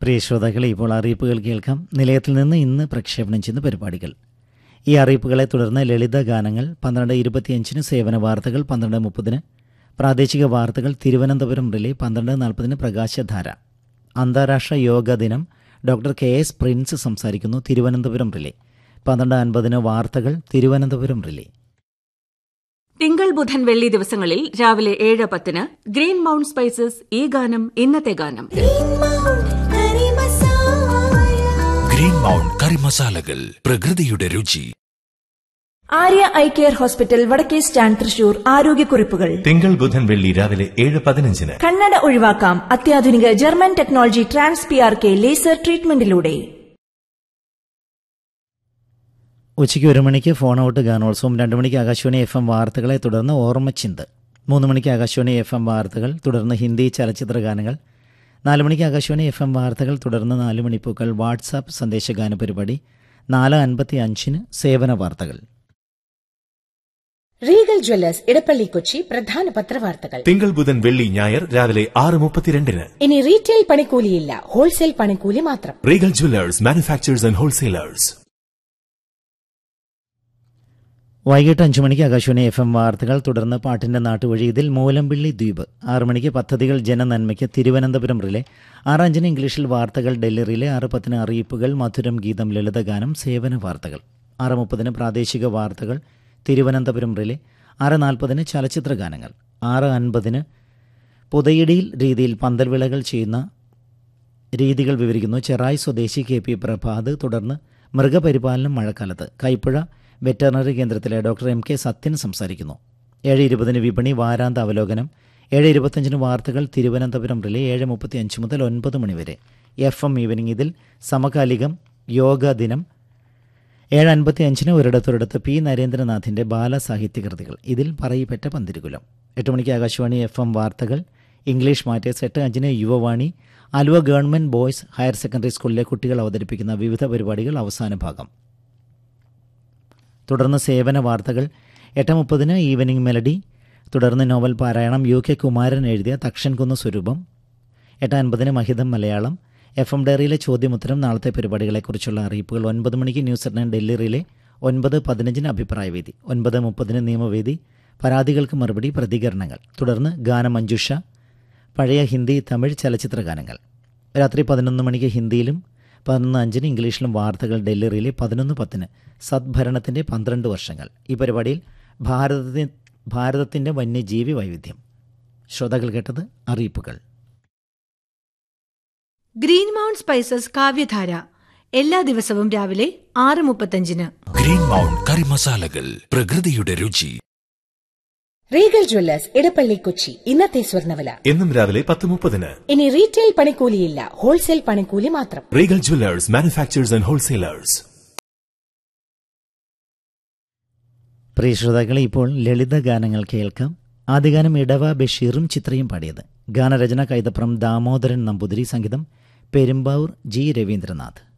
പ്രിയ ശ്രോതാക്കളെ ഇപ്പോൾ അറിയിപ്പുകൾ കേൾക്കാം നിലയത്തിൽ നിന്ന് ഇന്ന് പ്രക്ഷേപണം ചെയ്യുന്ന പരിപാടികൾ ഈ അറിയിപ്പുകളെ തുടർന്ന് ലളിത ഗാനങ്ങൾ പന്ത്രണ്ട് ഇരുപത്തിയഞ്ചിന് സേവന വാർത്തകൾ പന്ത്രണ്ട് മുപ്പതിന് പ്രാദേശിക വാർത്തകൾ തിരുവനന്തപുരം റിലേ പന്ത്രണ്ട് നാൽപ്പതിന് പ്രകാശധാര അന്താരാഷ്ട്ര യോഗ ദിനം ഡോക്ടർ കെ എസ് പ്രിൻസ് സംസാരിക്കുന്നു തിരുവനന്തപുരം റിലേ പന്ത്രണ്ട് അൻപതിന് വാർത്തകൾ തിരുവനന്തപുരം റിലേ തിങ്കൾ ബുധൻ വെള്ളി ദിവസങ്ങളിൽ രാവിലെ ഏഴ് പത്തിന് ഗ്രീൻ മൗണ്ട് സ്പൈസസ് ഈ ഗാനം ഇന്നത്തെ ഗാനം ഗ്രീൻ മൗണ്ട് കറി മസാലകൾ പ്രകൃതിയുടെ രുചി ആര്യ ഐ കെയർ ഹോസ്പിറ്റൽ വടക്കേ സ്റ്റാൻഡ് തൃശൂർ ആരോഗ്യക്കുറിപ്പുകൾ തിങ്കൾ ബുധൻ വെള്ളി രാവിലെ ഏഴ് പതിനഞ്ചിന് കണ്ണട ഒഴിവാക്കാം അത്യാധുനിക German technology trans P R K laser ട്രീറ്റ്മെന്റിലൂടെ ഉച്ചയ്ക്ക് ഒരു മണിക്ക് ഫോൺ ഔട്ട് ഗാനോത്സവം രണ്ട് മണിക്ക് ആകാശവാണി എഫ് എം വാർത്തകളെ തുടർന്ന് ഓർമ്മച്ചിന്ത് മൂന്ന് മണിക്ക് ആകാശവാണി എഫ് എം വാർത്തകൾ തുടർന്ന് ഹിന്ദി ചലച്ചിത്ര ഗാനങ്ങൾ നാല് മണിക്ക് ആകാശവാണി എഫ് എം വാർത്തകൾ തുടർന്ന് നാല് മണിപ്പൂക്കൾ വാട്സാപ്പ് സന്ദേശഗാന പരിപാടി നാല് അൻപത്തി അഞ്ചിന് സേവന വാർത്തകൾ റീഗൽ ജ്വല്ലേഴ്സ് ഇടപ്പള്ളി കൊച്ചി പ്രധാന പത്രവാർത്തകൾ തിങ്കൾ ബുധൻ വെള്ളി ഞായർ രാവിലെ ആറ് മുപ്പത്തിരണ്ടിന് ഇനി റീറ്റെയിൽ പണിക്കൂലിയില്ല ഹോൾസെയിൽ പണിക്കൂലി മാത്രം റീഗൽ ജ്വല്ലേഴ്സ് മാനുഫാക്ചേഴ്സ് ആൻഡ് ഹോൾസെയിലേഴ്സ് വൈകിട്ട് അഞ്ചു മണിക്ക് ആകാശവാണി എഫ് എം വാർത്തകൾ തുടർന്ന് പാട്ടിന്റെ നാട്ടുവഴി ഇതിൽ മൂലമ്പിള്ളി ദ്വീപ് ആറ് മണിക്ക് പദ്ധതികൾ ജനനന്മയ്ക്ക് തിരുവനന്തപുരം റിലേ ആറ് അഞ്ചിന് ഇംഗ്ലീഷിൽ വാർത്തകൾ ഡൽഹി റിലേ ആറ് പത്തിന് അറിയിപ്പുകൾ മധുരം ഗീതം ലളിതഗാനം സേവന വാർത്തകൾ ആറ് മുപ്പതിന് പ്രാദേശിക വാർത്തകൾ തിരുവനന്തപുരം റിലേ ആറ് നാൽപ്പതിന് ചലച്ചിത്ര ഗാനങ്ങൾ ആറ് അൻപതിന് പുതയിടിയിൽ രീതിയിൽ പന്തൽവിളകൾ ചെയ്യുന്ന രീതികൾ വിവരിക്കുന്നു ചെറായി സ്വദേശി കെ പി പ്രഭാത് തുടർന്ന് മൃഗപരിപാലനം മഴക്കാലത്ത് കൈപ്പുഴ വെറ്ററിനറി കേന്ദ്രത്തിലെ ഡോക്ടർ എം കെ സത്യൻ സംസാരിക്കുന്നു ഏഴ് ഇരുപതിന് വിപണി വാരാന്ത അവലോകനം ഏഴ് ഇരുപത്തഞ്ചിന് വാർത്തകൾ തിരുവനന്തപുരം റിലേ ഏഴ് മുപ്പത്തി അഞ്ച് മുതൽ ഒൻപത് മണിവരെ എഫ് എം ഈവനിംഗ് ഇതിൽ സമകാലികം യോഗ ദിനം ഏഴ് അൻപത്തി അഞ്ചിന് ഒരിടത്തൊരിടത്ത് പി നരേന്ദ്രനാഥിന്റെ ബാലസാഹിത്യകൃതികൾ ഇതിൽ പറയിപ്പെട്ട പന്തിരുകുലം എട്ട് മണിക്ക് ആകാശവാണി എഫ് എം വാർത്തകൾ ഇംഗ്ലീഷ് മാറ്റേഴ്സ് എട്ട് അഞ്ചിന് Yuvavani Aluva government boys higher secondary സ്കൂളിലെ കുട്ടികൾ അവതരിപ്പിക്കുന്ന വിവിധ പരിപാടികൾ അവസാന ഭാഗം തുടർന്ന് സേവന വാർത്തകൾ എട്ട് മുപ്പതിന് ഈവനിംഗ് മെലഡി തുടർന്ന് നോവൽ പാരായണം യു കെ കുമാരൻ എഴുതിയ തക്ഷൻകുന്ന് സ്വരൂപം എട്ട് അൻപതിന് മഹിതം മലയാളം എഫ് എം ഡയറിയിലെ ചോദ്യമുത്തരം നാളത്തെ പരിപാടികളെക്കുറിച്ചുള്ള അറിയിപ്പുകൾ ഒൻപത് മണിക്ക് news at nine Delhi relay ഒൻപത് പതിനഞ്ചിന് അഭിപ്രായവേദി ഒൻപത് മുപ്പതിന് നിയമവേദി പരാതികൾക്ക് മറുപടി പ്രതികരണങ്ങൾ തുടർന്ന് ഗാനമഞ്ജുഷ പഴയ ഹിന്ദി തമിഴ് ചലച്ചിത്ര ഗാനങ്ങൾ രാത്രി പതിനൊന്ന് മണിക്ക് ഹിന്ദിയിലും പതിനൊന്ന് അഞ്ചിന് ഇംഗ്ലീഷിലും വാർത്തകൾ ഡൽഹി റിലേ പതിനൊന്ന് പത്തിന് സദ്ഭരണത്തിൻ്റെ പന്ത്രണ്ട് വർഷങ്ങൾ ഈ പരിപാടിയിൽ ഭാരതത്തി ഭാരതത്തിൻ്റെ വന്യജീവി വൈവിധ്യം ശ്രോതാക്കൾ കേട്ടത് അറിയിപ്പുകൾ ഗ്രീൻ മൗണ്ട് സ്പൈസസ് കാവ്യധാര എല്ലാ ദിവസവും രാവിലെ ആറ് മുപ്പത്തഞ്ചിന് ഗ്രീൻ മൗണ്ട് കറി മസാലകൾ പ്രകൃതിയുടെ രുചി റീഗൽ ജ്വല്ലേഴ്സ് ഇടപ്പള്ളി കൊച്ചി ഇന്നത്തെ സ്വർണ്ണവില എന്നും രാവിലെ പത്ത് മുപ്പതിന് ഇനി റീറ്റെയിൽ പണിക്കൂലിയില്ല ഹോൾസെയിൽ പണിക്കൂലി മാത്രം Regal jewellers manufacturers and wholesalers പ്രിയ ശ്രോതാക്കളെ ഇപ്പോൾ ലളിത ഗാനങ്ങൾ കേൾക്കാം ആദ്യ ഗാനം ഇടവ ബഷീറും ചിത്രയും പാടിയത് ഗാനരചന കൈതപ്രം ദാമോദരൻ നമ്പൂതിരി സംഗീതം പെരുമ്പാവൂർ ജി രവീന്ദ്രനാഥ്